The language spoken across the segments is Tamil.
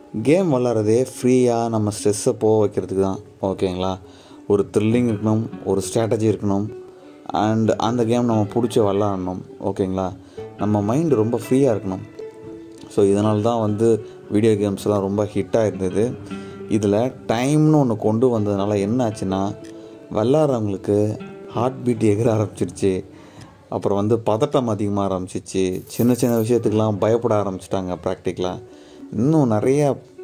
கேம் விளாட்றதே ஃப்ரீயாக நம்ம ஸ்ட்ரெஸ்ஸை போக வைக்கிறதுக்கு தான் ஓகேங்களா ஒரு த்ரில்லிங் இருக்கணும் ஒரு ஸ்ட்ராட்டஜி இருக்கணும் அண்ட் அந்த கேம் நம்ம பிடிச்சி விளாடணும் ஓகேங்களா நம்ம மைண்டு ரொம்ப ஃப்ரீயாக இருக்கணும் ஸோ இதனால தான் வந்து வீடியோ கேம்ஸ்லாம் ரொம்ப ஹிட்டாக இருந்தது இதில் டைம்னு ஒன்று கொண்டு வந்ததுனால என்ன ஆச்சுன்னா விளாட்றவங்களுக்கு ஹார்ட் பீட் எகிற ஆரம்பிச்சிருச்சு அப்புறம் வந்து பதட்டம் அதிகமாக ஆரம்பிச்சிச்சு சின்ன சின்ன விஷயத்துக்கெலாம் பயப்பட ஆரம்பிச்சிட்டாங்க ப்ராக்டிக்கலாக இன்னும் நிறைய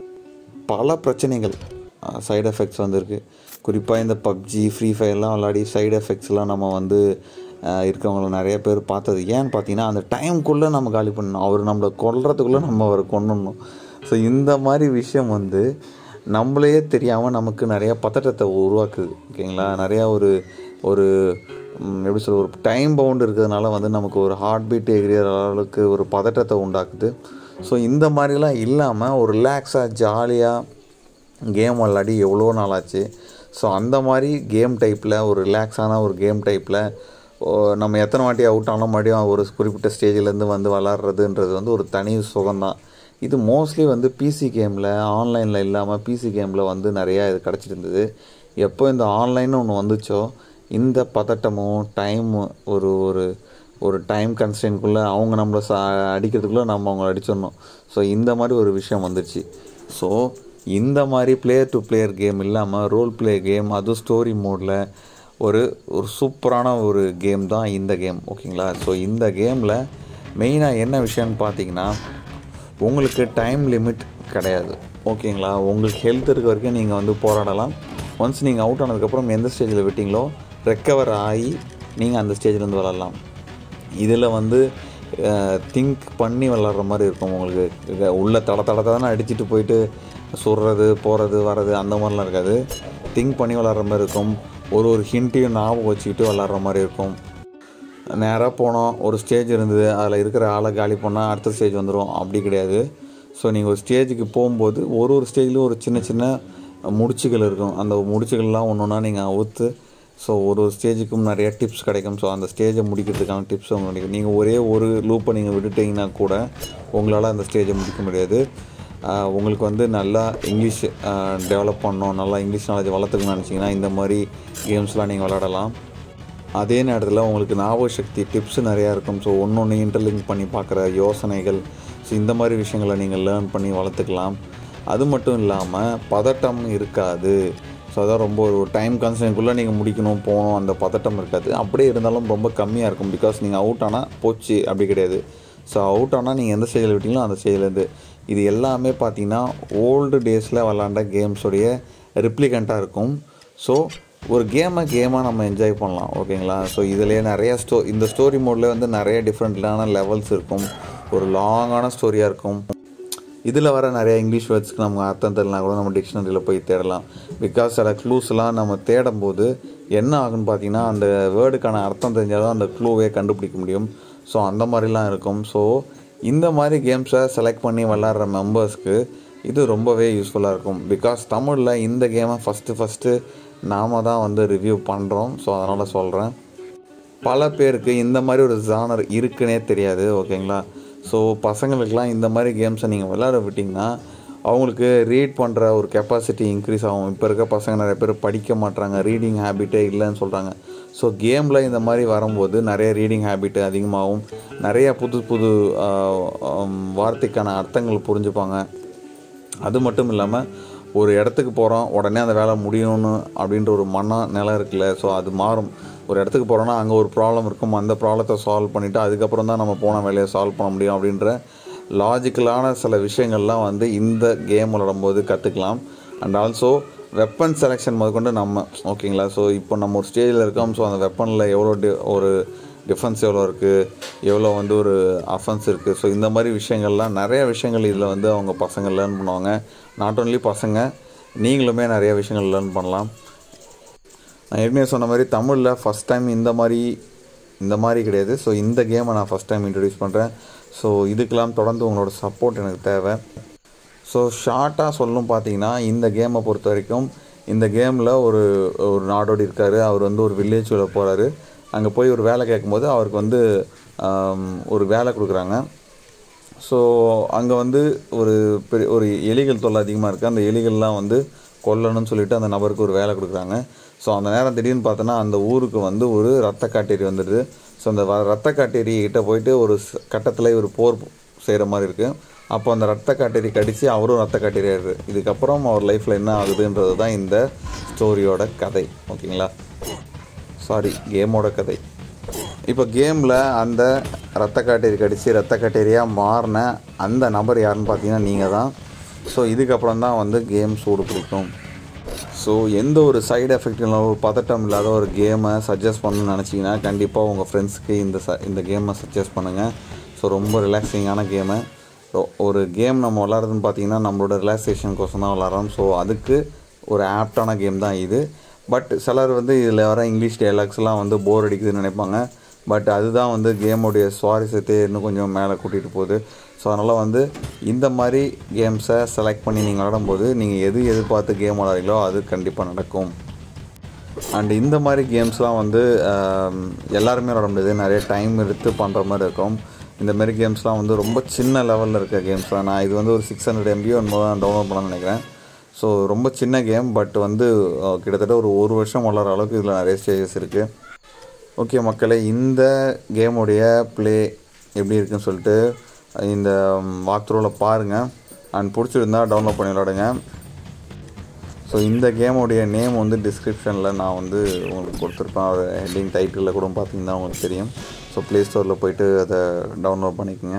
பல பிரச்சனைகள் சைடு எஃபெக்ட்ஸ் வந்திருக்கு குறிப்பாக இந்த பப்ஜி ஃப்ரீ ஃபயர்லாம் விளாடி சைடு எஃபெக்ட்ஸ்லாம் நம்ம வந்து அஹ், இருக்கவங்கள நிறைய பேர் பார்த்தது ஏன்னு பார்த்தீங்கன்னா அந்த டைம்குள்ளே நம்ம காலி பண்ணணும் அவர் நம்மளை கொல்றதுக்குள்ளே நம்ம அவரை கொண்டுடணும் ஸோ இந்த மாதிரி விஷயம் வந்து நம்மளையே தெரியாமல் நமக்கு நிறைய பதட்டத்தை உருவாக்குது ஓகேங்களா நிறையா ஒரு ஒரு ம், எப்படி சொல்ல ஒரு டைம் பவுண்ட் இருக்கிறதுனால வந்து நமக்கு ஒரு ஹார்ட் பீட் எகிற அளவுக்கு ஒரு பதட்டத்தை உண்டாக்குது ஸோ இந்த மாதிரிலாம் இல்லாமல் ஒரு ரிலாக்ஸாக ஜாலியாக கேம் விளாடி எவ்வளோ நாள் ஆச்சு ஸோ அந்த மாதிரி கேம் டைப்பில் ஒரு ரிலாக்ஸான ஒரு கேம் டைப்பில் நம்ம எத்தனை வாட்டி அவுட் ஆனாலும் மறுபடியும் ஒரு குறிப்பிட்ட ஸ்டேஜ்லேருந்து வந்து விளாட்றதுன்றது வந்து ஒரு தனி சுகம்தான் இது மோஸ்ட்லி வந்து பிசி கேமில் ஆன்லைனில் இல்லாமல் பிசி கேமில் வந்து நிறையா இது கிடச்சிட்டு இருந்தது எப்போ இந்த ஆன்லைன்னு ஒன்று வந்துச்சோ இந்த பதட்டமும் டைமு ஒரு ஒரு ஒரு டைம் கன்ஸ்டன்ட்குள்ளே அவங்க நம்மளை சா அடிக்கிறதுக்குள்ளே நம்ம அவங்கள அடிச்சிடணும் ஸோ இந்த மாதிரி ஒரு விஷயம் வந்துடுச்சு ஸோ இந்த மாதிரி பிளேயர் டு பிளேயர் கேம் இல்லாமல் ரோல் பிளே கேம் அதுவும் ஸ்டோரி மோடில் ஒரு ஒரு சூப்பரான ஒரு கேம் தான் இந்த கேம் ஓகேங்களா ஸோ இந்த கேமில் மெயினாக என்ன விஷயம்னு பார்த்தீங்கன்னா உங்களுக்கு டைம் லிமிட் கிடையாது ஓகேங்களா உங்களுக்கு ஹெல்த் இருக்க வரைக்கும் நீங்கள் வந்து போராடலாம் ஒன்ஸ் நீங்கள் அவுட் ஆனதுக்கப்புறம் எந்த ஸ்டேஜில் விட்டீங்களோ ரெக்கவர் ஆகி நீங்கள் அந்த ஸ்டேஜ்லேருந்து விளாட்லாம் இதில் வந்து திங்க் பண்ணி விளாட்ற மாதிரி இருக்கும் உங்களுக்கு இது உள்ள தட தட தானே அடிச்சுட்டு போயிட்டு சுடுறது போகிறது வர்றது அந்த மாதிரிலாம் இருக்காது திங்க் பண்ணி விளாட்ற மாதிரி இருக்கும் ஒரு ஒரு ஹிண்ட்டையும் ஞாபகம் வச்சுக்கிட்டு விளாட்ற மாதிரி இருக்கும் நேராக போனோம் ஒரு ஸ்டேஜ் இருந்தது அதில் இருக்கிற ஆளை காலி பண்ணால் அடுத்த ஸ்டேஜ் வந்துடும் அப்படி கிடையாது ஸோ நீங்கள் ஒரு ஸ்டேஜுக்கு போகும்போது ஒரு ஒரு ஸ்டேஜ்லேயும் ஒரு சின்ன சின்ன முடிச்சுகள் இருக்கும் அந்த முடிச்சுகள்லாம் ஒன்று ஒன்றா நீங்கள் அவுத்து ஸோ ஒரு ஒரு ஸ்டேஜுக்கும் நிறைய டிப்ஸ் கிடைக்கும் ஸோ அந்த ஸ்டேஜை முடிக்கிறதுக்கான டிப்ஸ் உங்களுக்கு கிடைக்கும் நீங்கள் ஒரே ஒரு லூப்பை நீங்கள் விட்டுட்டீங்கன்னா கூட உங்களால் அந்த ஸ்டேஜை முடிக்க முடியாது ஆஹ் உங்களுக்கு வந்து நல்லா இங்கிலீஷ் டெவலப் பண்ணணும் நல்லா இங்கிலீஷ் நாலேஜ் வளர்த்துக்கணும்னு நினச்சிங்கன்னா இந்த மாதிரி கேம்ஸ்லாம் நீங்கள் விளாடலாம் அதே நேரத்தில் உங்களுக்கு ஞாபக சக்தி டிப்ஸ் நிறையா இருக்கும் ஸோ ஒன்று ஒன்று இன்டர்லிங்க் பண்ணி பார்க்குற யோசனைகள் ஸோ இந்த மாதிரி விஷயங்களை நீங்கள் லேர்ன் பண்ணி வளர்த்துக்கலாம் அது மட்டும் இல்லாமல் பதட்டம் இருக்காது ஸோ அதான் ரொம்ப ஒரு டைம் கன்சன்குள்ளே நீங்கள் முடிக்கணும் போகணும் அந்த பதட்டம் இருக்காது அப்படியே இருந்தாலும் ரொம்ப கம்மியாக இருக்கும் பிகாஸ் நீங்கள் அவுட் ஆனால் போச்சு அப்படி கிடையாது ஸோ அவுட் ஆனால் நீங்கள் எந்த ஸ்டேஜில் விட்டீங்களோ அந்த ஸ்டேஜ்லேருந்து இது எல்லாமே பார்த்தீங்கன்னா ஓல்டு டேஸில் விளாண்ட கேம்ஸோடைய ரிப்ளிகண்ட்டாக இருக்கும் ஸோ ஒரு கேமை கேமாக நம்ம என்ஜாய் பண்ணலாம் ஓகேங்களா ஸோ இதுலேயே நிறைய ஸ்டோ இந்த ஸ்டோரி மோடில் வந்து நிறைய டிஃப்ரெண்ட்டான லெவல்ஸ் இருக்கும் ஒரு லாங்கான ஸ்டோரியாக இருக்கும் இதில் வர நிறைய இங்கிலீஷ் வேர்ட்ஸ்க்கு நம்ம அர்த்தம் தெரியலனா கூட நம்ம டிக்ஷனரியில் போய் தேடலாம் பிகாஸ் சில க்ளூஸ்லாம் நம்ம தேடும்போது என்ன ஆகுன்னு பார்த்தீங்கன்னா அந்த வேர்டுக்கான அர்த்தம் தெரிஞ்சால் தான் அந்த க்ளூவே கண்டுபிடிக்க முடியும் ஸோ அந்த மாதிரிலாம் இருக்கும் ஸோ இந்த மாதிரி கேம்ஸை செலக்ட் பண்ணி விளாட்ற மெம்பர்ஸ்க்கு இது ரொம்பவே யூஸ்ஃபுல்லாக இருக்கும் பிகாஸ் தமிழில் இந்த கேமை ஃபஸ்ட்டு ஃபஸ்ட்டு நாம தான் வந்து ரிவ்யூ பண்ணுறோம் ஸோ அதனால் சொல்கிறேன் பல பேருக்கு இந்த மாதிரி ஒரு ஜானர் இருக்குன்னே தெரியாது ஓகேங்களா ஸோ பசங்களுக்கெலாம் இந்த மாதிரி கேம்ஸை நீங்கள் விளையாட விட்டிங்கன்னா அவங்களுக்கு ரீட் பண்ணுற ஒரு கெப்பாசிட்டி இன்க்ரீஸ் ஆகும் இப்போ இருக்க பசங்க நிறைய பேர் படிக்க மாட்றாங்க ரீடிங் ஹேபிட்டே இல்லைன்னு சொல்கிறாங்க ஸோ கேமில் இந்த மாதிரி வரும்போது நிறைய ரீடிங் ஹேபிட் அதிகமாகும் நிறைய புது புது ஆஹ், ஆம், வார்த்தைக்கான அர்த்தங்கள் புரிஞ்சுப்பாங்க அது மட்டும் இல்லாமல் ஒரு இடத்துக்கு போகிறோம் உடனே அந்த வேலை முடியணும்னு அப்படின்ற ஒரு மன நிலை இருக்குல்ல ஸோ அது மாறும் ஒரு இடத்துக்கு போகிறோன்னா அங்கே ஒரு ப்ராப்ளம் இருக்கும் அந்த ப்ராப்ளத்தை சால்வ் பண்ணிவிட்டு அதுக்கப்புறம் தான் நம்ம போன வேலையை சால்வ் பண்ண முடியும் அப்படின்ற லாஜிக்கலான சில விஷயங்கள்லாம் வந்து இந்த கேம் விளாடும்போது கற்றுக்கலாம் அண்ட் ஆல்சோ வெப்பன் செலெக்ஷன் முதற்கொண்டு நம்ம ஓகேங்களா ஸோ இப்போ நம்ம ஒரு ஸ்டேஜில் இருக்கோம் ஸோ அந்த வெப்பனில் எவ்வளோ டி ஒரு டிஃபென்ஸ் எவ்வளோ இருக்குது எவ்வளோ வந்து ஒரு அஃபென்ஸ் இருக்குது ஸோ இந்த மாதிரி விஷயங்கள்லாம் நிறைய விஷயங்கள் இதில் வந்து அவங்க பசங்க லேர்ன் பண்ணுவாங்க நாட் ஓன்லி பசங்க நீங்களுமே நிறைய விஷயங்கள் லேர்ன் பண்ணலாம் நான் ஏற்கனவே சொன்ன மாதிரி தமிழில் ஃபஸ்ட் டைம் இந்த மாதிரி இந்த மாதிரி கிடையாது ஸோ இந்த கேமை நான் ஃபஸ்ட் டைம் இன்ட்ரடியூஸ் பண்ணுறேன் ஸோ இதுக்கெல்லாம் தொடர்ந்து உங்களோட சப்போர்ட் எனக்கு தேவை ஸோ ஷார்ட்டாக சொல்லும் பார்த்தீங்கன்னா இந்த கேமை பொறுத்த வரைக்கும் இந்த கேமில் ஒரு ஒரு நாடோடி இருக்கார் அவர் வந்து ஒரு வில்லேஜில் போகிறாரு அங்கே போய் ஒரு வேலை கேட்கும்போது அவருக்கு வந்து ஆம், ஒரு வேலை கொடுக்குறாங்க ஸோ அங்கே வந்து ஒரு பெரிய ஒரு எலிகள் தொல்லை அதிகமாக இருக்குது அந்த எலிகள்லாம் வந்து கொல்லணும்னு சொல்லிட்டு அந்த நபருக்கு ஒரு வேலை கொடுக்குறாங்க ஸோ அந்த நேரம் திடீர்னு பார்த்தோன்னா அந்த ஊருக்கு வந்து ஒரு ரத்த காட்டேரி வந்துடுது ஸோ அந்த வ- ரத்த காட்டேரி கிட்ட போயிட்டு ஒரு கட்டத்தில் ஒரு போர் செய்கிற மாதிரி இருக்குது அப்போ அந்த ரத்த காட்டேரி கடித்து அவரும் ரத்த காட்டேரி ஆயிடுது இதுக்கப்புறம் அவர் லைஃப்பில் என்ன ஆகுதுன்றது தான் இந்த ஸ்டோரியோட கதை ஓகேங்களா சாரி கேமோட கதை இப்போ கேமில் அந்த ரத்த காட்டேரி கடித்து ரத்த காட்டேரியாக மாறின அந்த நபர் யாருன்னு பார்த்தீங்கன்னா நீங்கள் தான் ஸோ இதுக்கப்புறம் தான் வந்து கேம் சூடு பிடிக்கும் ஸோ எந்த ஒரு சைடு எஃபெக்ட் இல்லாத ஒரு பதட்டம் இல்லாத ஒரு கேமை சஜஸ்ட் பண்ணணும்னு நினச்சிங்கன்னா கண்டிப்பாக உங்கள் ஃப்ரெண்ட்ஸ்க்கு இந்த ச இந்த கேமை சஜஸ்ட் பண்ணுங்கள் ஸோ ரொம்ப ரிலாக்ஸிங்கான கேமு ஒரு கேம் நம்ம விளாட்றதுன்னு பார்த்தீங்கன்னா நம்மளோட ரிலாக்ஸேஷனுக்கோசம் தான் விளாட்றோம் ஸோ அதுக்கு ஒரு ஆப்டான கேம் தான் இது பட் சிலர் வந்து இதில் வர இங்கிலீஷ் டைலாக்ஸ்லாம் வந்து போர் அடிக்குதுன்னு நினைப்பாங்க பட் அதுதான் வந்து கேமுடைய சுவாரஸ்யத்தை இன்னும் கொஞ்சம் மேலே கூட்டிகிட்டு போகுது ஸோ அதனால் வந்து இந்த மாதிரி கேம்ஸை செலக்ட் பண்ணி நீங்கள் விளாடும்போது நீங்கள் எது எதிர்பார்த்து கேம் விளாட்றீங்களோ அது கண்டிப்பாக நடக்கும் அண்ட் இந்த மாதிரி கேம்ஸ்லாம் வந்து ஆம், எல்லாருமே விளாட முடியாது நிறைய டைம் எடுத்து பண்ணுற மாதிரி இருக்கும் இந்த மாதிரி கேம்ஸ்லாம் வந்து ரொம்ப சின்ன லெவலில் இருக்க கேம்ஸ் தான் நான் இது வந்து ஒரு சிக்ஸ் ஹண்ட்ரட் எம்பியோ என்னமோ தான் டவுன்லோட் பண்ண நினைக்கிறேன் ஸோ ரொம்ப சின்ன கேம் பட் வந்து அஹ், கிட்டத்தட்ட ஒரு ஒரு வருஷம் வளர அளவுக்கு இதில் நிறைய ஸ்டேஜஸ் இருக்குது ஓகே மக்களே இந்த கேமுடைய ப்ளே எப்படி இருக்குன்னு சொல்லிட்டு இந்த வாக்த்ரூவில் பாருங்கள் அண்ட் பிடிச்சிருந்தா டவுன்லோட் பண்ணி விளாடுங்க ஸோ இந்த கேமுடைய நேம் வந்து டிஸ்கிரிப்ஷனில் நான் வந்து உங்களுக்கு கொடுத்துருப்பேன் ஒரு ஹெட்டிங் டைட்டிலில் கூட பார்த்தீங்கன்னா உங்களுக்கு தெரியும் ஸோ ப்ளே ஸ்டோரில் போயிட்டு அதை டவுன்லோட் பண்ணிக்கோங்க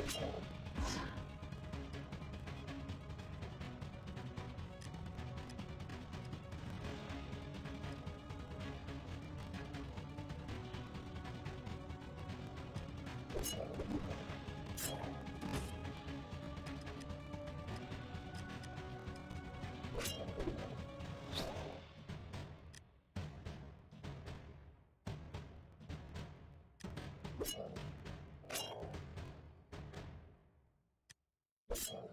you